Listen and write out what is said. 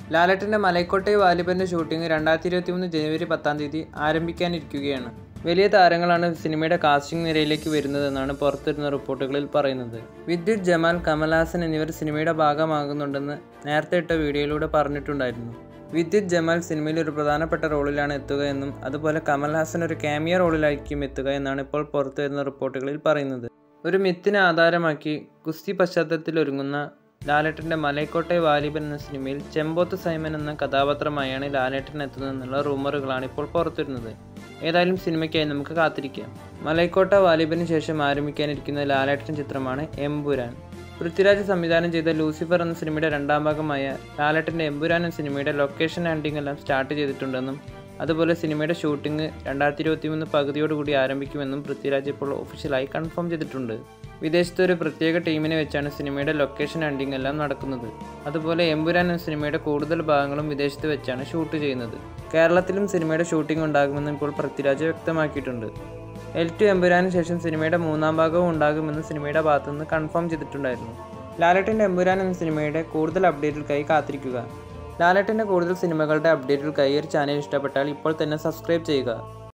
ലാലറ്റിന്റെ Malaikottai വാലിബന്റെ shooting രണ്ടായിരത്തി ഇരുപത്തി മൂന്ന് ജനുവരി പത്താം തീയതി ആരംഭിക്കാനിരിക്കുകയാണ് വലിയ താരങ്ങളാണ് സിനിമയുടെ കാസ്റ്റിംഗ് നിരയിലേക്ക് വരുന്നതെന്നാണ് പുറത്തുവരുന്ന റിപ്പോർട്ടുകളിൽ പറയുന്നത് വിദ്യുത് ജമാൽ കമൽഹാസൻ എന്നിവർ സിനിമയുടെ ഭാഗമാകുന്നുണ്ടെന്ന് നേരത്തെ ഇട്ട വീഡിയോയിലൂടെ പറഞ്ഞിട്ടുണ്ടായിരുന്നു വിദ്യുത് ജമാൽ സിനിമയിൽ ഒരു പ്രധാനപ്പെട്ട റോളിലാണ് എത്തുക എന്നും അതുപോലെ കമൽഹാസൻ ഒരു ക്യാമിയ റോളിലായിരിക്കും എത്തുക എന്നാണ് ഇപ്പോൾ പുറത്തുവരുന്ന റിപ്പോർട്ടുകളിൽ പറയുന്നത് ഒരു മിത്തിനെ ആധാരമാക്കി കുസ്തി പശ്ചാത്തലത്തിൽ ഒരുങ്ങുന്ന ലാലേട്ടൻ്റെ മലൈക്കോട്ടെ വാലിബൻ എന്ന സിനിമയിൽ ചെമ്പോത്ത് സൈമൻ എന്ന കഥാപാത്രമായാണ് ലാലേട്ടൻ എത്തുന്നതെന്നുള്ള റൂമറുകളാണ് ഇപ്പോൾ പുറത്തുവരുന്നത് ഏതായാലും സിനിമയ്ക്കായി നമുക്ക് കാത്തിരിക്കാം മലൈക്കോട്ട വാലിബന് ശേഷം ആരംഭിക്കാനിരിക്കുന്ന ലാലേട്ടൻ ചിത്രമാണ് എംപുരാൻ പൃഥ്വിരാജ് സംവിധാനം ചെയ്ത ലൂസിഫർ എന്ന സിനിമയുടെ രണ്ടാം ഭാഗമായ ലാലേട്ടൻ്റെ എംപുരാൻ എന്ന സിനിമയുടെ ലൊക്കേഷൻ ഹാൻഡിംഗ് എല്ലാം സ്റ്റാർട്ട് ചെയ്തിട്ടുണ്ടെന്നും അതുപോലെ സിനിമയുടെ ഷൂട്ടിംഗ് രണ്ടായിരത്തി ഇരുപത്തി മൂന്ന് പകുതിയോടുകൂടി ആരംഭിക്കുമെന്നും പൃഥ്വിരാജ് ഇപ്പോൾ ഒഫീഷ്യലായി കൺഫേം ചെയ്തിട്ടുണ്ട് വിദേശത്തെ ഒരു പ്രത്യേക ടീമിനെ വെച്ചാണ് സിനിമയുടെ ലൊക്കേഷൻ ഹണ്ടിങ് എല്ലാം നടക്കുന്നത് അതുപോലെ എമ്പുരാൻ എന്ന സിനിമയുടെ കൂടുതൽ ഭാഗങ്ങളും വിദേശത്ത് വെച്ചാണ് ഷൂട്ട് ചെയ്യുന്നത് കേരളത്തിലും സിനിമയുടെ ഷൂട്ടിംഗ് ഉണ്ടാകുമെന്ന് ഇപ്പോൾ പൃഥ്വിരാജ് വ്യക്തമാക്കിയിട്ടുണ്ട് എൽ ടു എമ്പുരാന് ശേഷം സിനിമയുടെ മൂന്നാം ഭാഗവും ഉണ്ടാകുമെന്ന് സിനിമയുടെ ഭാഗത്തുനിന്ന് കൺഫേം ചെയ്തിട്ടുണ്ടായിരുന്നു ലാലേട്ടൻ്റെ എമ്പുരാൻ എന്ന സിനിമയുടെ കൂടുതൽ അപ്ഡേറ്റുകൾക്കായി കാത്തിരിക്കുക ലാലേട്ടൻ്റെ കൂടുതൽ സിനിമകളുടെ അപ്ഡേറ്റുകൾക്കായി ഈ ഒരു ചാനൽ ഇഷ്ടപ്പെട്ടാൽ ഇപ്പോൾ തന്നെ സബ്സ്ക്രൈബ് ചെയ്യുക